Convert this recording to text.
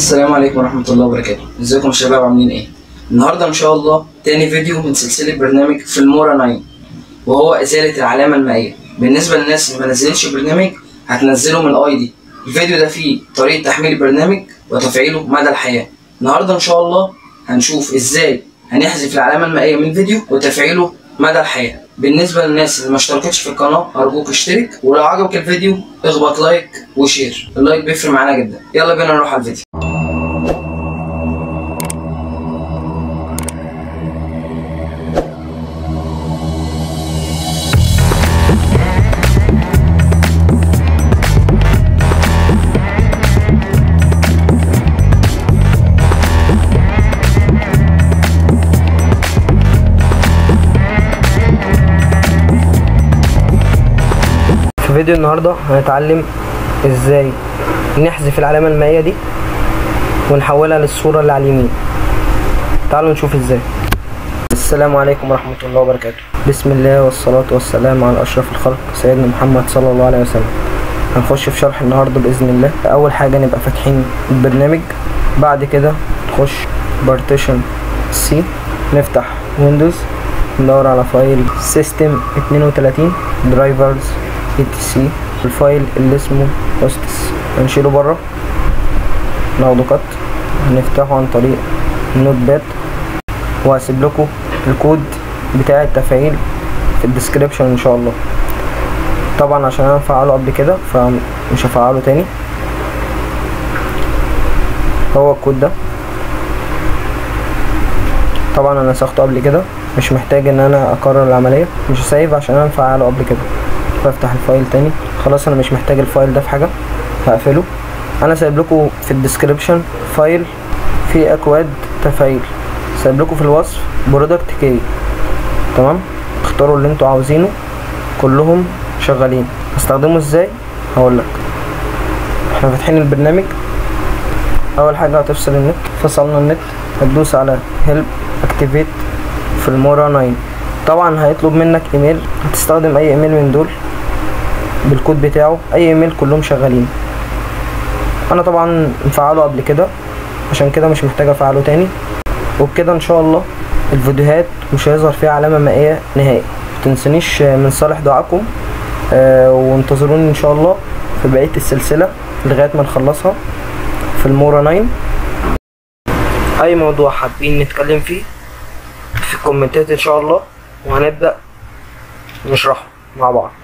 السلام عليكم ورحمة الله وبركاته ازيكم يا شباب عاملين ايه النهاردة ان شاء الله تاني فيديو من سلسلة برنامج في المورا 9 وهو ازالة العلامة المائية بالنسبة للناس اللي ما نزلتش البرنامج هتنزله من اي دي الفيديو ده فيه طريقة تحميل البرنامج وتفعيله مدى الحياة النهاردة ان شاء الله هنشوف ازاي هنحذف العلامة المائية من الفيديو وتفعيله مدى الحياة بالنسبة للناس اللي ما اشتركتش في القناة أرجوك اشترك ولو عجبك الفيديو اخبط لايك وشير اللايك بيفرق معانا جدا يلا بينا نروح على الفيديو في فيديو النهاردة هنتعلم ازاي نحذف العلامة المائية دي ونحولها للصورة اللي على اليمين تعالوا نشوف ازاي السلام عليكم ورحمة الله وبركاته بسم الله والصلاة والسلام على أشرف الخلق سيدنا محمد صلى الله عليه وسلم هنخش في شرح النهاردة بإذن الله أول حاجة نبقى فاتحين البرنامج بعد كده نخش بارتيشن سي نفتح ويندوز ندور على فايل سيستم 32 درايفرز اي تي سي الفايل اللي اسمه هوستس هنشيله بره ناخده كات هنفتحه عن طريق النوت باد وهسيب لكم الكود بتاع التفعيل في الديسكريبشن ان شاء الله طبعا عشان انا مفعله قبل كده فمش هفعله تاني هو الكود ده طبعا انا نسخته قبل كده مش محتاج ان انا اكرر العمليه مش سايف عشان انا مفعله قبل كده بفتح الفايل تاني خلاص انا مش محتاج الفايل ده في حاجه هقفله انا سايب لكم في الديسكريبشن فايل فيه اكواد تفعيل سايب لكم في الوصف برودكت كي تمام اختاروا اللي انتوا عاوزينه كلهم شغالين هستخدمه ازاي هقول لك احنا فاتحين البرنامج اول حاجه هتفصل النت فصلنا النت هتدوس على هيلب اكتيفيت في المورا 9 طبعا هيطلب منك ايميل هتستخدم اي ايميل من دول بالكود بتاعه اي ايميل كلهم شغالين انا طبعا مفعله قبل كده عشان كده مش محتاج افعله تاني وبكده ان شاء الله الفيديوهات مش هيظهر فيها علامه مائيه نهائي متنسونيش من صالح دعاكم آه وانتظروني ان شاء الله في بقيه السلسله لغايه ما نخلصها في المورا 9 اي موضوع حابين نتكلم فيه في الكومنتات ان شاء الله وهنبدا نشرحه مع بعض